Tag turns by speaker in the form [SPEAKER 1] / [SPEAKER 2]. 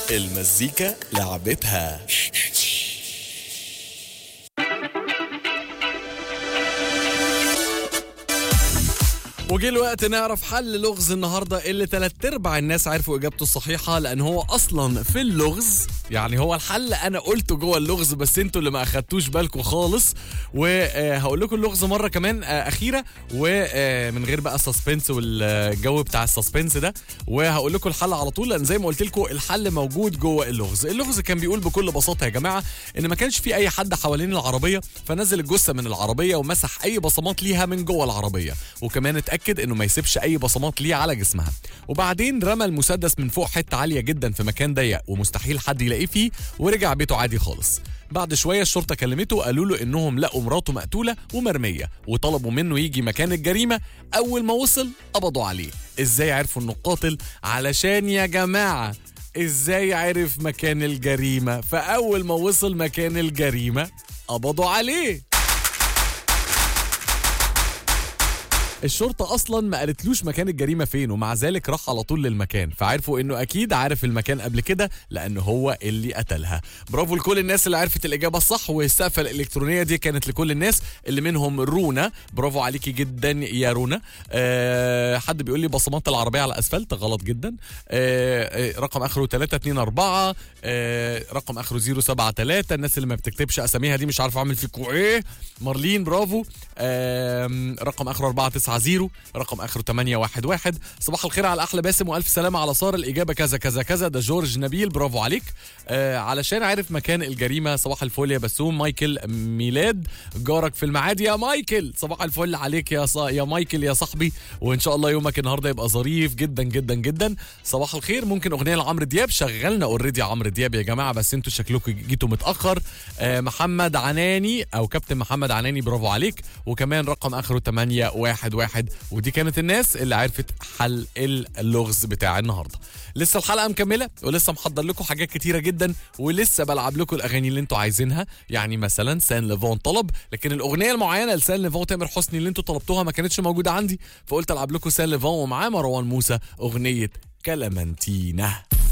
[SPEAKER 1] المزيكا لعبتها وجه الوقت نعرف حل لغز النهارده اللي تلات ارباع الناس عرفوا اجابته الصحيحه لان هو اصلا في اللغز يعني هو الحل انا قلته جوه اللغز بس انتوا اللي ما اخدتوش بالكم خالص وهقول لكم اللغز مره كمان آه، اخيره ومن غير بقى سسبنس والجو بتاع السسبنس ده وهقول لكم الحل على طول لان زي ما قلت لكم الحل موجود جوه اللغز اللغز كان بيقول بكل بساطه يا جماعه ان ما كانش في اي حد حوالين العربيه فنزل الجثه من العربيه ومسح اي بصمات ليها من جوه العربيه وكمان اتاكد انه ما يسيبش اي بصمات ليه على جسمها وبعدين رمى المسدس من فوق حته عاليه جدا في مكان ضيق ومستحيل حد يلاقيه فيه ورجع بيته عادي خالص بعد شويه الشرطه كلمته وقالوا له انهم لقوا مراته مقتوله ومرميه وطلبوا منه يجي مكان الجريمه اول ما وصل قبضوا عليه ازاي عرفوا انه قاتل علشان يا جماعه ازاي عرف مكان الجريمه فاول ما وصل مكان الجريمه قبضوا عليه الشرطة أصلا ما قالتلوش مكان الجريمة فين ومع ذلك راح على طول للمكان فعرفوا إنه أكيد عارف المكان قبل كده لأنه هو اللي قتلها برافو لكل الناس اللي عرفت الإجابة الصح والسقفة الإلكترونية دي كانت لكل الناس اللي منهم رونا برافو عليكي جدا يا رونا أه حد بيقول لي بصمات العربية على الأسفلت غلط جدا أه آه، رقم آخره 324 أه رقم آخره 073 الناس اللي ما بتكتبش أساميها دي مش عارف أعمل فيكوا إيه مارلين برافو آم، رقم اخره 490 رقم اخره 811 صباح الخير على احلى باسم والف سلامه على ساره الاجابه كذا كذا كذا ده جورج نبيل برافو عليك آه علشان عارف مكان الجريمه صباح الفل يا بسوم مايكل ميلاد جارك في المعادي يا مايكل صباح الفل عليك يا صا... يا مايكل يا صاحبي وان شاء الله يومك النهارده يبقى ظريف جدا جدا جدا صباح الخير ممكن اغنيه لعمرو دياب شغلنا اوريدي عمرو دياب يا جماعه بس انتوا شكلكم جيتوا متاخر آه محمد عناني او كابتن محمد عناني برافو عليك وكمان رقم اخره 811 ودي كانت الناس اللي عرفت حل اللغز بتاع النهارده لسه الحلقه مكمله ولسه محضر لكم حاجات كتيره جدا ولسه بلعب لكم الاغاني اللي انتوا عايزينها يعني مثلا سان ليفون طلب لكن الاغنيه المعينه لسان ليفون تامر حسني اللي انتوا طلبتوها ما كانتش موجوده عندي فقلت العب لكم سان ليفون ومعاه مروان موسى اغنيه كلامنتينا